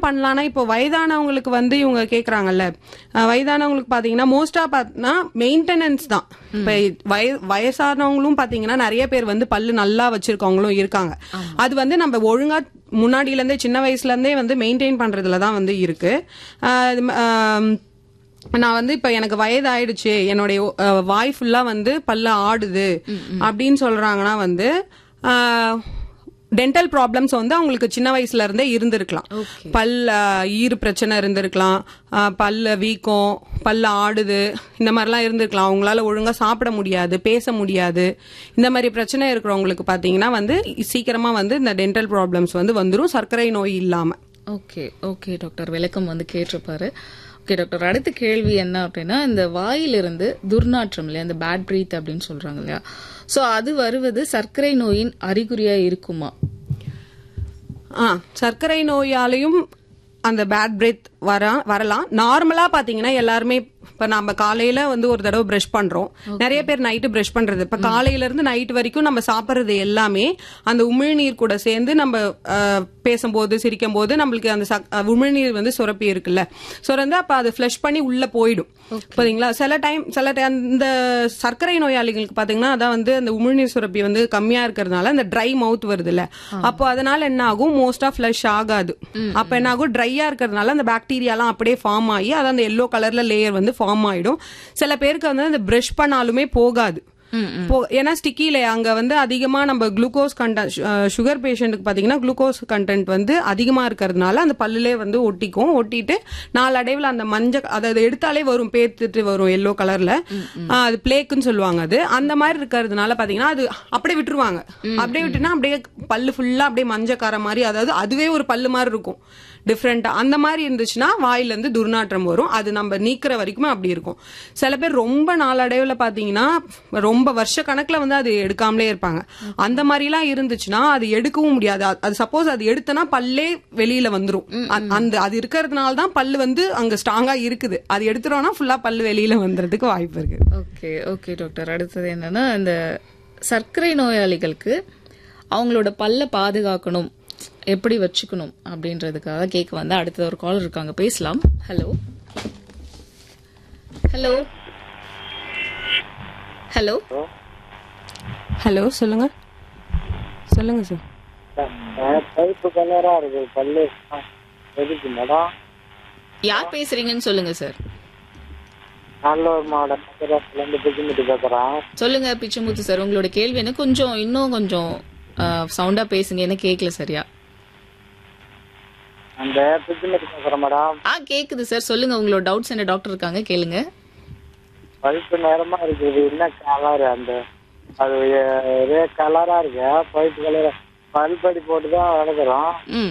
பண்ணலாம்னா இப்போ வயதானவங்களுக்கு வந்து இவங்க கேக்குறாங்கல்ல அஹ் வயதானவங்களுக்கு பாத்தீங்கன்னா மோஸ்டா பார்த்தா மெயின்டெனன்ஸ் தான் இப்ப வய வயசானவங்களும் பாத்தீங்கன்னா நிறைய பேர் வந்து பல்லு நல்லா வச்சிருக்கவங்களும் இருக்காங்க அது வந்து நம்ம ஒழுங்கா முன்னாடில இருந்தே சின்ன வயசுல இருந்தே வந்து மெயின்டைன் பண்றதுல தான் வந்து இருக்கு அஹ் இது ம- ஆம், நான் வந்து இப்ப எனக்கு வயது ஆயிடுச்சு என்னுடைய அஹ், வாய் ஃபுல்லா வந்து பல்ல ஆடுது அப்படின்னு சொல்றாங்கன்னா வந்து டென்டல் ப்ராப்ளம்ஸ் வந்து அவங்களுக்கு சின்ன வயசுல இருந்தே இருந்திருக்கலாம் Okay. பல் அஹ், ஈறு பிரச்சனை இருந்திருக்கலாம் அஹ், பல்ல வீக்கம் பல்ல ஆடுது இந்த மாதிரிலாம் இருந்திருக்கலாம் அவங்களால ஒழுங்கா சாப்பிட முடியாது பேச முடியாது இந்த மாதிரி பிரச்சனை இருக்கிறவங்களுக்கு பாத்தீங்கன்னா வந்து சீக்கிரமா வந்து இந்த டென்டல் ப்ராப்ளம்ஸ் வந்து வந்துரும் சர்க்கரை நோய் இல்லாம ஓகே ஓகே டாக்டர் விளக்கம் வந்து கேட்டிருப்பாரு ஓகே டாக்டர் அடுத்த கேள்வி என்ன அப்படின்னா இந்த வாயிலிருந்து துர்நாற்றம் இல்லையா இந்த பேட் பிரீத் அப்படின்னு சொல்றாங்க இல்லையா சோ அது வருவது சர்க்கரை நோயின் அறிகுறியா இருக்குமா ஆ சர்க்கரை நோயாலையும் அந்த பேட் பிரெத் வர வரலாம் நார்மலா பாத்தீங்கன்னா எல்லாருமே இப்ப நம்ம காலையில வந்து ஒரு தடவை பிரஷ் பண்றோம் நிறைய பேர் நைட்டு பிரஷ் பண்றது இப்ப காலையில இருந்து நைட் வரைக்கும் நம்ம சாப்பிடுறது எல்லாமே அந்த உமிழ்நீர் கூட சேர்ந்து நம்ம அஹ், பேசும்போது சிரிக்கும் போது நம்மளுக்கு அந்த சக்- அஹ், உமிழ்நீர் வந்து சுரப்பி இருக்குல்ல சுரந்து அப்ப அது ஃபிளஷ் பண்ணி உள்ள போயிடும் பாத்தீங்களா சில டைம் சில டைம் இந்த சர்க்கரை நோயாளிகளுக்கு பாத்தீங்கன்னா அதான் வந்து அந்த உமிழ்நீர் சுரப்பி வந்து கம்மியா இருக்கிறதுனால அந்த ட்ரை மவுத் வருது இல்ல அப்போ அதனால என்ன ஆகும் மோஸ்டா ஃபிளஷ் ஆகாது அப்ப என்ன ஆகும் ட்ரையா இருக்கிறதுனால அந்த பாக்டீரியாலாம் அப்படியே ஃபார்ம் ஆகி அது அந்த எல்லோ கலர்ல லேயர் வந்து ஃபார்ம் ஆயிடும் சில பேருக்கு வந்து அந்த பிரஷ் பண்ணாலுமே போகாது போ- ஏன்னா ஸ்டிக்கில அங்க வந்து அதிகமா நம்ம குளுக்கோஸ் கண்டென்ட் சுகர் பேஷண்ட்டுக்கு பாத்தீங்கன்னா குளுக்கோஸ் கண்டென்ட் வந்து அதிகமா இருக்கிறதுனால அந்த பல்லுலே வந்து ஒட்டிக்கும் ஒட்டிட்டு நாளடைவுல அந்த மஞ்சள் அதாவது எடுத்தாலே வரும் பேத்துட்டு வரும் எல்லோ கலர்ல அது பிளேக்குன்னு சொல்லுவாங்க அது அந்த மாதிரி இருக்கிறதுனால பாத்தீங்கன்னா அது அப்படியே விட்டுருவாங்க அப்படியே விட்டுனா அப்படியே பல்லு ஃபுல்லா அப்படியே மஞ்சக்கார மாதிரி அதாவது அதுவே ஒரு பல்லு மாதிரி இருக்கும் டிஃப்ரெண்டா அந்த மாதிரி இருந்துச்சுன்னா வாயில இருந்து துர்நாற்றம் வரும் அது நம்ம நீக்கிற வரைக்குமே அப்படி இருக்கும் சில பேர் ரொம்ப நாளடைவுல பாத்தீங்கன்னா ரொம்ப வருஷ கணக்குல வந்து அது எடுக்காமலே இருப்பாங்க அந்த மாதிரி எல்லாம் இருந்துச்சுன்னா அது எடுக்கவும் முடியாது அ- அது சப்போஸ் அது எடுத்தனா பல்லே வெளியில வந்துரும் அ- அந்த அது இருக்கிறதுனால தான் பல்லு வந்து அங்க ஸ்ட்ராங்கா இருக்குது அது எடுத்துட்டோம்னா ஃபுல்லா பல்லு வெளியில வந்துறதுக்கு வாய்ப்பு இருக்கு ஓகே ஓகே டாக்டர் அடுத்தது என்னன்னா இந்த சர்க்கரை நோயாளிகளுக்கு அவங்களோட பல்ல பாதுகாக்கணும் எப்படி வச்சுக்கணும் அப்படின்றதுக்காக கேட்க வந்து அடுத்த ஒரு காலர் இருக்காங்க பேசலாம் ஹலோ ஹலோ ஹலோ ஹலோ சொல்லுங்க சொல்லுங்க சார் பைப்பு கலரா இருக்கு பல்லு ஆ, எதுக்கு மேடம் யார் பேசுறீங்கன்னு சொல்லுங்க சார் நல்லூர் மாவட்டம் மதுராத்துல இருந்து பிஜிமிட்டு பேசுறேன் சொல்லுங்க பிச்சமுத்து சார் உங்களோட கேள்வி என்ன கொஞ்சம் இன்னும் கொஞ்சம் சவுண்டா பேசுங்க என்ன கேட்கல சரியா அந்த பிஜிமிட்டு பேசுறேன் மேடம் ஆ கேக்குது சார் சொல்லுங்க உங்களோட டவுட்ஸ் என்ன டாக்டர் இருக்காங்க கேளுங்க பைப்பு நேரமா இருக்குது என்ன கலர் அந்த அது எ- ஒரே கலரா இருக்கு பைப்பு கலர் பல்படி போட்டு தான் வளர்க்குறோம் ம்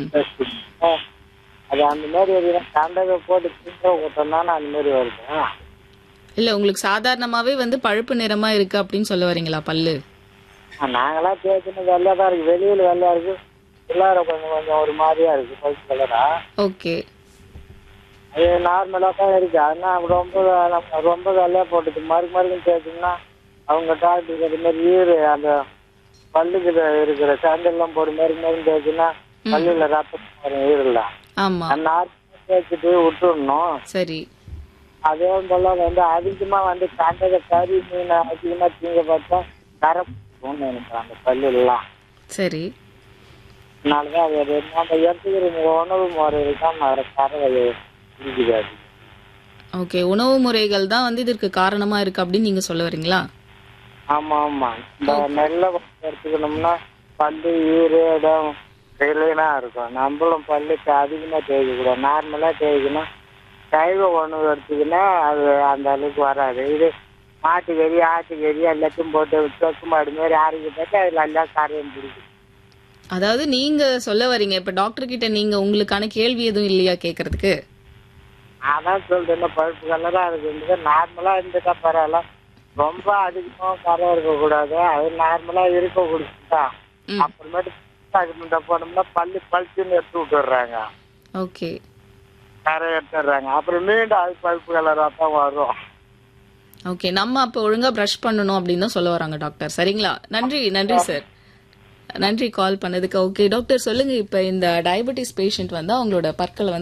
அது அந்த மாதிரி ஒரு கண்டதை போட்டு தீங்க விட்டோம்னா அந்த மாதிரி வருது இல்ல உங்களுக்கு சாதாரணமாவே வந்து பழுப்பு நிறமா இருக்கு அப்படின்னு சொல்ல வரீங்களா பல்லு ஆ, நாங்களா தேய்ச்சினது வெள்ளையா தான் இருக்கு வெளியில வெள்ளையா இருக்கு உள்ளார கொஞ்சம் கொஞ்சம் ஒரு மாதிரியா இருக்கு பைப்பு கலரா ஓகே அது நார்மலா தான் இருக்கு ஆனா ரொம்ப நம்ம ரொம்ப வெள்ளையா போட்டுது மறுக்கு மறுக்கும் தேய்ச்சோம்னா அவங்க டாக்டர் அது மாதிரி ஈரு அந்த பல்லுக்கு இது இருக்கிற சாண்டெல்லாம் போட்டு மறுக்கு மறுக்கும் தேய்ச்சோம்னா பல்லுல ரத்தம் வரும் ஈரல ஆமா அந்த நார்மலா தேய்ச்சிட்டு விட்டுடணும் சரி அதே போல வந்து அதிகமா வந்து கண்டத கறி மீன் அதிகமா தீங்க பார்த்தா கரப்புன்னு நினைக்கிறேன் அந்த பல்லு எல்லாம் சரி அதனாலதான் அது அது நம்ம எடுத்துக்கிற உணவு முறையில் தான் நிறைய கரை இருக்குது அது ஓகே உணவு முறைகள் தான் வந்து இதற்கு காரணமா இருக்கு அப்படின்னு நீங்க சொல்ல வரீங்களா ஆமா ஆமா இந்த நெல்லை எடுத்துக்கணும்னா பல்லு ஈரு இடம் கிளீனா இருக்கும் நம்மளும் பல்லுக்கு அதிகமா தேய்க்க கூடாது நார்மலா தேய்க்கணும் சைவ உணவு எடுத்துக்கினா அது அந்த அளவுக்கு வராது இது மாட்டு கறி ஆட்டு கறி எல்லாத்தையும் போட்டு தொக்கு மாடு மாதிரி அரைக்க பார்த்தா அதுல எல்லாம் கரையும் பிடிக்கும் அதாவது நீங்க சொல்ல வரீங்க இப்ப டாக்டர் கிட்ட நீங்க உங்களுக்கான கேள்வி எதுவும் இல்லையா கேக்குறதுக்கு அதான் சொல்றேன் பழுப்பு கலரா இருக்கு நார்மலா இருந்துட்டா பரவாயில்ல ரொம்ப அதிகமா கரை இருக்கக்கூடாது அது நார்மலா இருக்க கொடுத்துட்டா ம். அப்புறமேட்டு டாக்டர்கிட்ட போனோம்னா பல்லு பழுத்துன்னு எடுத்து விட்டுடுறாங்க ஓகே கரை எடுத்துடுறாங்க அப்புறம் மீண்டும் அது பழுப்பு கலரா தான் வரும் ஓகே நம்ம அப்ப ஒழுங்கா பிரஷ் பண்ணணும் அப்படின்னு தான் சொல்ல வராங்க டாக்டர் சரிங்களா நன்றி நன்றி சார் நன்றி கால் பண்ணதுக்கு ஓகே டாக்டர் சொல்லுங்க இப்ப இந்த டயபெட்டிஸ் பேஷண்ட் வந்து அவங்களோட பற்களை வந்து